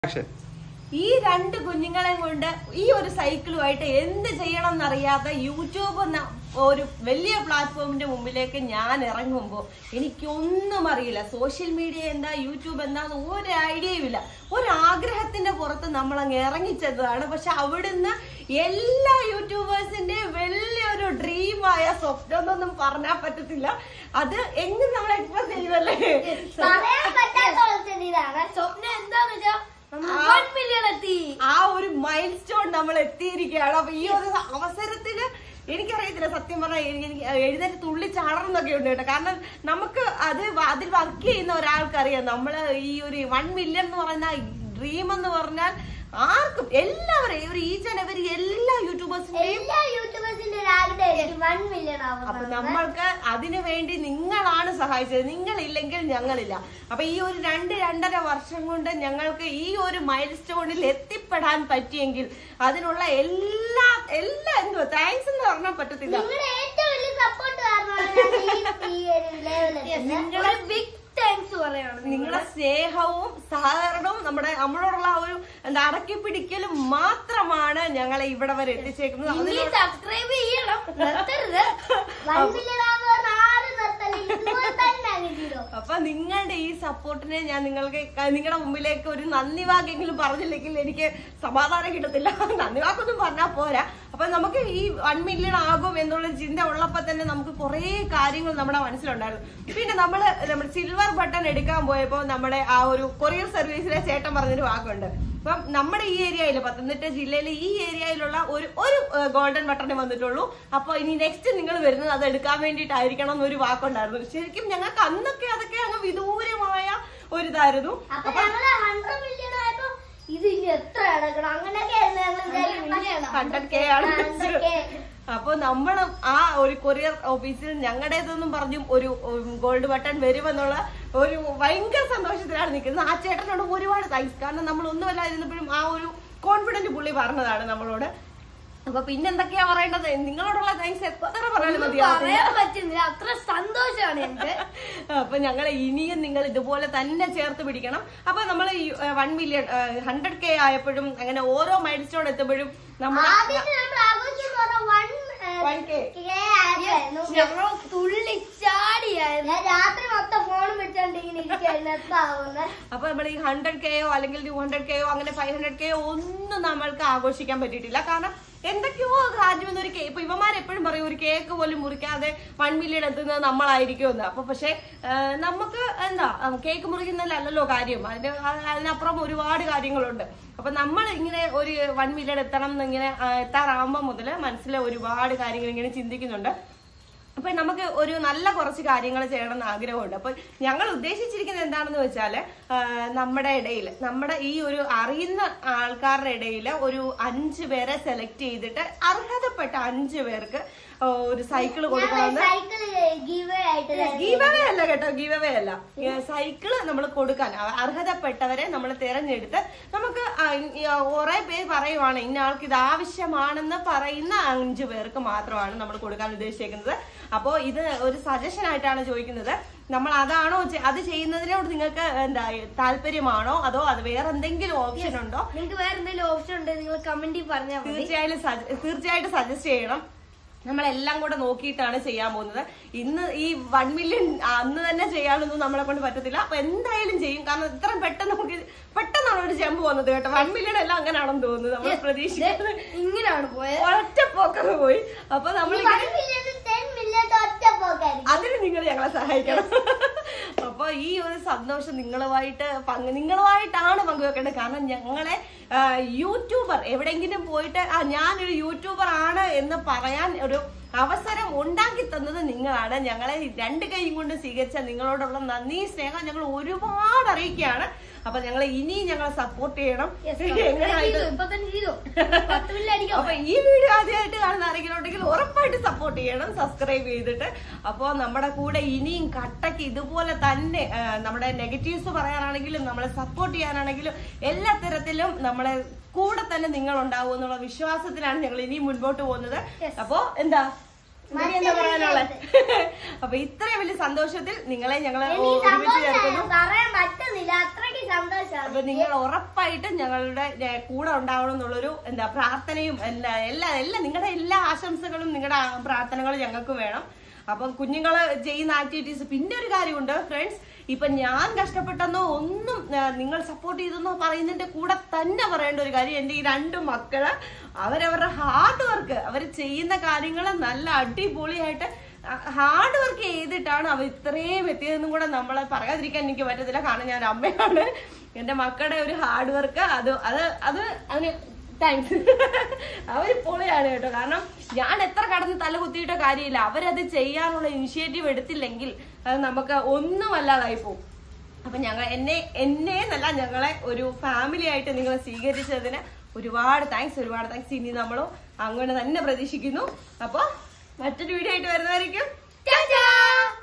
Action ഈ രണ്ട് കുഞ്ഞുങ്ങളെ കൊണ്ട് ഈ ഒരു സൈക്കിളുമായിട്ട് എന്ത് ചെയ്യണം എന്നറിയാതെ യൂട്യൂബ് എന്ന ഒരു വലിയ പ്ലാറ്റ്ഫോമിന്റെ മുമ്പിലേക്ക് ഞാൻ ഇറങ്ങുമ്പോൾ എനിക്കൊന്നും അറിയില്ല സോഷ്യൽ മീഡിയ എന്താ യൂട്യൂബ് എന്താന്ന് ഒരു ഐഡിയയും ഇല്ല ഒരു ആഗ്രഹത്തിന്റെ പുറത്ത് നമ്മൾ അങ്ങ് ഇറങ്ങിച്ചതാണ് പക്ഷെ അവിടുന്ന് എല്ലാ യൂട്യൂബേഴ്സിന്റെയും വലിയൊരു ഡ്രീമായ സ്വപ്നം എന്നൊന്നും പറഞ്ഞാൽ പറ്റത്തില്ല അത് എങ്ങനെ നമ്മൾ എക്സ്പ്രസ് ചെയ്യുമല്ലേ പറയാൻ പറ്റാത്ത പോലത്തെ ഇതാണ് സ്വപ്നം എന്താന്ന് വെച്ചാ വൺ മില്യൺ എത്തി ആ ഒരു മൈൽ സ്റ്റോൺ നമ്മൾ എത്തിയിരിക്കുകയാണ് അപ്പൊ ഈ ഒരു അവസരത്തില് എനിക്കറിയത്തില്ല സത്യം പറഞ്ഞാൽ എനിക്ക് എനിക്ക് എഴുന്നേറ്റ് തുള്ളി ചാടണം എന്നൊക്കെ ഉണ്ട് കേട്ടോ കാരണം നമുക്ക് അത് വ- അതിൽ വർക്ക് ചെയ്യുന്ന ഒരാൾക്കറിയാം നമ്മള് ഈ ഒരു വൺ മില്യൺ എന്ന് പറയുന്ന ഡ്രീം എന്ന് പറഞ്ഞാൽ ആർക്കും എല്ലാവരെയും ഒരു ഈച്ച് ആൻഡ് എവരി എല്ലാ യൂട്യൂബേഴ്സിന്റെയും എല്ലാ യൂട്യൂബേഴ്സിന്റെ ഒരു ആഗ്രഹം വൺ മില്യൺ അപ്പൊ ആവുന്നത് നമ്മൾക്ക് അതിനു വേണ്ടി നിങ്ങളാണ് സഹായിച്ചത് നിങ്ങളില്ലെങ്കിൽ ഞങ്ങളില്ല അപ്പൊ ഈ ഒരു രണ്ട് രണ്ടര വർഷം കൊണ്ട് ഞങ്ങൾക്ക് ഈ ഒരു മൈൽ സ്റ്റോണിൽ എത്തിപ്പെടാൻ പറ്റിയെങ്കിൽ അതിനുള്ള എല്ലാ എല്ലാ എന്തോ താങ്ക്സ് എന്ന് പറഞ്ഞാൽ പറ്റത്തില്ല നിങ്ങളുടെ ഏറ്റവും വലിയ സപ്പോർട്ട് കാരണമാണ് ഞാൻ ഈ- ഈ ഒരു ലെവലിൽ ഒരു ബിഗ് താങ്ക്സ് പറയാണ് നിങ്ങളുടെ സ്നേഹവും സഹകരണവും നമ്മുടെ നമ്മളോടുള്ള ആ ഒരു എന്താ അടക്കി പിടിക്കലും മാത്രമാണ് ഞങ്ങളെ ഇവിടെ വരെ എത്തിച്ചേക്കുന്നത് ഇനി അതിനോട് സബ്സ്ക്രൈബ് ചെയ്യണം നിർത്തരുത് വൺ മില്യൺ ആവുന്ന ആരും നിർത്തല്ല ഇതുപോലെ തന്നെ അങ്ങ് ചെയ്തോ അപ്പൊ നിങ്ങളുടെ ഈ സപ്പോർട്ടിനെ ഞാൻ നിങ്ങൾക്ക് ക- നിങ്ങളുടെ മുമ്പിലേക്ക് ഒരു നന്ദി വാക്കെങ്കിലും പറഞ്ഞില്ലെങ്കിൽ എനിക്ക് സമാധാനം കിട്ടത്തില്ല നന്ദി വാക്കൊന്നും പറഞ്ഞാൽ പോരാ അപ്പൊ നമുക്ക് ഈ വൺ മില്യൺ ആകും എന്നുള്ള ചിന്ത ഉള്ളപ്പോ തന്നെ നമുക്ക് കുറെ കാര്യങ്ങൾ നമ്മുടെ മനസ്സിലുണ്ടായിരുന്നു പിന്നെ നമ്മള് നമ്മുടെ സിൽവർ ബട്ടൺ എടുക്കാൻ പോയപ്പോ നമ്മുടെ ആ ഒരു കൊറിയർ സർവീസിലെ ചേട്ടൻ പറഞ്ഞൊരു വാക്കുണ്ട് അപ്പം നമ്മുടെ ഈ ഏരിയയിൽ പത്തനംതിട്ട ജില്ലയിലെ ഈ ഏരിയയിലുള്ള ഒരു ഒരു ഗോൾഡൻ ബട്ടണേ വന്നിട്ടുള്ളൂ അപ്പൊ ഇനി നെക്സ്റ്റ് നിങ്ങൾ വരുന്നത് അത് എടുക്കാൻ വേണ്ടിയിട്ടായിരിക്കണം എന്നൊരു വാക്കുണ്ടായിരുന്നു ശരിക്കും ഞങ്ങൾക്ക് അന്നൊക്കെ അതൊക്കെ അങ്ങ് വിദൂരമായ ഒരു ഇതായിരുന്നു അപ്പൊ ഞങ്ങള് ഹൺഡ്രഡ് മില്യൺ ആയപ്പോ ഇത് ഇനി എത്ര അടക്കണം അങ്ങനെയൊക്കെ ആയിരുന്നു ഞങ്ങൾ വിചാരിക്കുന്നത്. ഹൺഡ്രഡ് കെ ആണ് 100K. അപ്പൊ നമ്മൾ ആ ഒരു കൊറിയർ ഓഫീസിൽ ഞങ്ങളുടേതെന്നും പറഞ്ഞും ഒരു ഗോൾഡ് ബട്ടൺ വരുമെന്നുള്ള ഒരു ഭയങ്കര സന്തോഷത്തിലാണ് നിൽക്കുന്നത് ആ ചേട്ടനോട് ഒരുപാട് താങ്ക്സ് കാരണം നമ്മൾ ഒന്നുമല്ലാതിരുന്നപ്പോഴും ആ ഒരു കോൺഫിഡന്റ് പുള്ളി പറഞ്ഞതാണ് നമ്മളോട് അപ്പൊ പിന്നെന്തൊക്കെയാ പറയേണ്ടത് നിങ്ങളോടുള്ള താങ്ക്സ് എത്ര പറഞ്ഞാലും മതിയാവത്തില്ല പറയാൻ പറ്റുന്നില്ല അത്ര സന്തോഷമാണ് എനിക്ക് അപ്പൊ ഞങ്ങളെ ഇനിയും നിങ്ങൾ ഇതുപോലെ തന്നെ ചേർത്ത് പിടിക്കണം അപ്പൊ നമ്മൾ വൺ മില്യൺ ഹൺഡ്രഡ് കെ ആയപ്പോഴും അങ്ങനെ ഓരോ മൈൽ സ്റ്റോൺ എത്തുമ്പോഴും നമ്മൾ ആദ്യത്തെ നമ്മൾ ആഘോഷം വൺ 1K. ആയിരുന്നു ഞങ്ങൾ തുള്ളി ചാടിയായിരുന്നു ഞാൻ രാത്രി മൊത്തം ഫോണും വെച്ചോണ്ട് ഇങ്ങനെ ഇരിക്കായിരുന്നു എത്താവുന്നത് അപ്പൊ നമ്മൾ ഈ ഹൺഡ്രഡ് കെയോ അല്ലെങ്കിൽ ടു ഹൺഡ്രഡ് കെയോ അങ്ങനെ ഫൈവ് ഹൺഡ്രഡ് കെയോ ഒന്നും നമ്മൾക്ക് ആഘോഷിക്കാൻ പറ്റിയിട്ടില്ല കാരണം എന്തൊക്കെയോ രാജ്യം എന്നൊരു കേ ഇപ്പൊ ഇവന്മാർ എപ്പോഴും പറയും ഒരു കേക്ക് പോലും മുറിക്കാതെ വൺ മില്യൺ എത്തുന്നത് നമ്മളായിരിക്കുമെന്ന് അപ്പൊ പക്ഷെ നമുക്ക് എന്താ കേക്ക് മുറിക്കുന്നതിലല്ലല്ലോ കാര്യം അതിന്റെ ആ- അതിനപ്പുറം ഒരുപാട് കാര്യങ്ങളുണ്ട് അപ്പൊ നമ്മൾ ഇങ്ങനെ ഒരു വൺ മില്യൺ എത്തണം എന്നിങ്ങനെ ആ, എത്താറാകുമ്പോ മുതല് മനസ്സിലെ ഒരുപാട് കാര്യങ്ങൾ ഇങ്ങനെ ചിന്തിക്കുന്നുണ്ട് അപ്പൊ നമുക്ക് ഒരു നല്ല കുറച്ച് കാര്യങ്ങൾ ചെയ്യണം എന്ന് ആഗ്രഹമുണ്ട് അപ്പൊ ഞങ്ങൾ ഉദ്ദേശിച്ചിരിക്കുന്നത് എന്താണെന്ന് വെച്ചാല് ആ, നമ്മുടെ ഇടയിൽ നമ്മുടെ ഈ ഒരു അറിയുന്ന ആൾക്കാരുടെ ഇടയിൽ ഒരു അഞ്ച് പേരെ സെലക്ട് ചെയ്തിട്ട് അർഹതപ്പെട്ട അഞ്ച് പേർക്ക് ആ, ഒരു സൈക്കിൾ കൊടുക്കണമെന്ന് സൈക്കിൾ ഗീവ് ആയിട്ട് ഗീവ് അവേ അല്ല കേട്ടോ ഗീവ് അവേ അല്ല സൈക്കിള് നമ്മൾ കൊടുക്കാൻ അ- അർഹതപ്പെട്ടവരെ നമ്മൾ തിരഞ്ഞെടുത്ത് നമുക്ക് ആ, ഈ, ആ, കുറെ പേര് പറയുവാണ് ഇന്ന ആൾക്ക് ഇത് ആവശ്യമാണെന്ന് പറയുന്ന അഞ്ചു പേർക്ക് മാത്രമാണ് നമ്മൾ കൊടുക്കാൻ ഉദ്ദേശിക്കുന്നത് അപ്പോ ഇത് ഒരു സജഷൻ ആയിട്ടാണ് ചോദിക്കുന്നത് നമ്മൾ അതാണോ ചെ- അത് ചെയ്യുന്നതിനോട് നിങ്ങൾക്ക് എന്താ താല്പര്യമാണോ അതോ അത് വേറെ എന്തെങ്കിലും ഓപ്ഷൻ ഉണ്ടോ നിങ്ങൾക്ക് വേറെ എന്തെങ്കിലും ഓപ്ഷൻ ഉണ്ടെങ്കിൽ നിങ്ങൾ കമന്റിൽ പറഞ്ഞാൽ മതി തീർച്ചയായും സജ- തീർച്ചയായിട്ടും സജസ്റ്റ് ചെയ്യണം നമ്മളെല്ലാം കൂടെ നോക്കിയിട്ടാണ് ചെയ്യാൻ പോകുന്നത് ഇന്ന് ഈ വൺ മില്യൺ അന്ന് തന്നെ ചെയ്യാനൊന്നും നമ്മളെ കൊണ്ട് പറ്റത്തില്ല അപ്പൊ എന്തായാലും ചെയ്യും കാരണം ഇത്ര പെട്ടെന്ന് നമുക്ക് പെട്ടെന്നാണ് ഒരു ചെമ്പ് വന്നത് കേട്ടോ വൺ മില്യൺ എല്ലാം അങ്ങനെയാണെന്ന് തോന്നുന്നത് നമ്മൾ പ്രതീക്ഷിക്കുന്നത് ഇങ്ങനെയാണ് പോയത് ഒറ്റ പോക്കങ്ങ് പോയി അപ്പൊ നമ്മൾ അതിന് നിങ്ങൾ ഞങ്ങളെ സഹായിക്കണം അപ്പൊ ഈ ഒരു സന്തോഷം നിങ്ങളുമായിട്ട് പങ്ക് നിങ്ങളുമായിട്ടാണ് പങ്കുവെക്കേണ്ടത് കാരണം ഞങ്ങളെ ആ, യൂട്യൂബർ എവിടെയെങ്കിലും പോയിട്ട് ആ ഞാനൊരു യൂട്യൂബർ ആണ് എന്ന് പറയാൻ ഒരു അവസരം ഉണ്ടാക്കി തന്നത് നിങ്ങളാണ് ഞങ്ങളെ രണ്ട് കൈയും കൊണ്ട് സ്വീകരിച്ച നിങ്ങളോടുള്ള നന്ദി സ്നേഹം ഞങ്ങൾ ഒരുപാട് അറിയിക്കുകയാണ് അപ്പൊ ഞങ്ങളെ ഇനിയും ഞങ്ങളെ സപ്പോർട്ട് ചെയ്യണം എങ്ങനെയായിട്ട് ഇപ്പൊ തന്നെ ചെയ്തു പത്ത് മില്യൺ അടിക്കാം അപ്പൊ ഈ വീഡിയോ ആദ്യമായിട്ട് കാണുന്ന ആരെങ്കിലും ഉണ്ടെങ്കിൽ ഉറപ്പായിട്ട് സപ്പോർട്ട് ചെയ്യണം സബ്സ്ക്രൈബ് ചെയ്തിട്ട് അപ്പൊ നമ്മുടെ കൂടെ ഇനിയും കട്ടക്ക് ഇതുപോലെ തന്നെ ആ, നമ്മുടെ നെഗറ്റീവ്സ് പറയാനാണെങ്കിലും നമ്മളെ സപ്പോർട്ട് ചെയ്യാനാണെങ്കിലും എല്ലാ തരത്തിലും നമ്മളെ കൂടെ തന്നെ നിങ്ങൾ ഉണ്ടാവും എന്നുള്ള വിശ്വാസത്തിലാണ് ഞങ്ങൾ ഇനിയും മുൻപോട്ട് പോകുന്നത് അപ്പോ എന്താ ഇനി എന്താ പറയാനുള്ളത് അപ്പൊ ഇത്രയും വലിയ സന്തോഷത്തിൽ നിങ്ങളെ ഞങ്ങൾ എനിക്ക് ഒരുമിച്ച് ചേർക്കുന്നു സന്തോഷം പറയാൻ പറ്റുന്നില്ല അത്രയ്ക്ക് സന്തോഷമാണ് അപ്പൊ നിങ്ങൾ ഉറപ്പായിട്ടും ഞങ്ങളുടെ ഏ, കൂടെ ഉണ്ടാവണം എന്നുള്ളൊരു എന്താ പ്രാർത്ഥനയും എല്ലാ എല്ലാ എല്ലാ നിങ്ങളുടെ എല്ലാ ആശംസകളും നിങ്ങളുടെ ആ പ്രാർത്ഥനകളും ഞങ്ങൾക്ക് വേണം അപ്പം കുഞ്ഞുങ്ങള് ചെയ്യുന്ന ആക്ടിവിറ്റീസ് പിന്നെ ഒരു കാര്യമുണ്ട് ഫ്രണ്ട്സ് ഇപ്പൊ ഞാൻ കഷ്ടപ്പെട്ടെന്നോ ഒന്നും ആ, നിങ്ങൾ സപ്പോർട്ട് ചെയ്തെന്നോ പറയുന്നതിന്റെ കൂടെ തന്നെ പറയേണ്ട ഒരു കാര്യം എന്റെ ഈ രണ്ട് മക്കള് അവരവരുടെ ഹാർഡ് വർക്ക് അവർ ചെയ്യുന്ന കാര്യങ്ങൾ നല്ല അടിപൊളിയായിട്ട് ഹാർഡ് വർക്ക് ചെയ്തിട്ടാണ് അവർ ഇത്രയും എത്തിയതെന്നും കൂടെ നമ്മളെ പറയാതിരിക്കാൻ എനിക്ക് പറ്റത്തില്ല കാരണം ഞാൻ അമ്മയാണ് എന്റെ മക്കളുടെ ഒരു ഹാർഡ് വർക്ക് അത് അത് അത് അതിന് താങ്ക്സ് അവര് പൊളിയാണ് കേട്ടോ കാരണം ഞാൻ എത്ര കടന്ന് തല കുത്തിയിട്ടോ കാര്യമില്ല അവരത് ചെയ്യാനുള്ള ഇനിഷ്യേറ്റീവ് എടുത്തില്ലെങ്കിൽ അത് നമുക്ക് ഒന്നും അല്ലാതായി പോകും അപ്പൊ ഞങ്ങൾ എന്നെ എന്നെ എന്നല്ല ഞങ്ങളെ ഒരു ഫാമിലി ആയിട്ട് നിങ്ങൾ സ്വീകരിച്ചതിന് ഒരുപാട് താങ്ക്സ് ഒരുപാട് താങ്ക്സ് ഇനി നമ്മളും അങ്ങനെ തന്നെ പ്രതീക്ഷിക്കുന്നു അപ്പൊ മറ്റൊരു വീഡിയോ ആയിട്ട് വരുന്നതായിരിക്കും ടാറ്റാ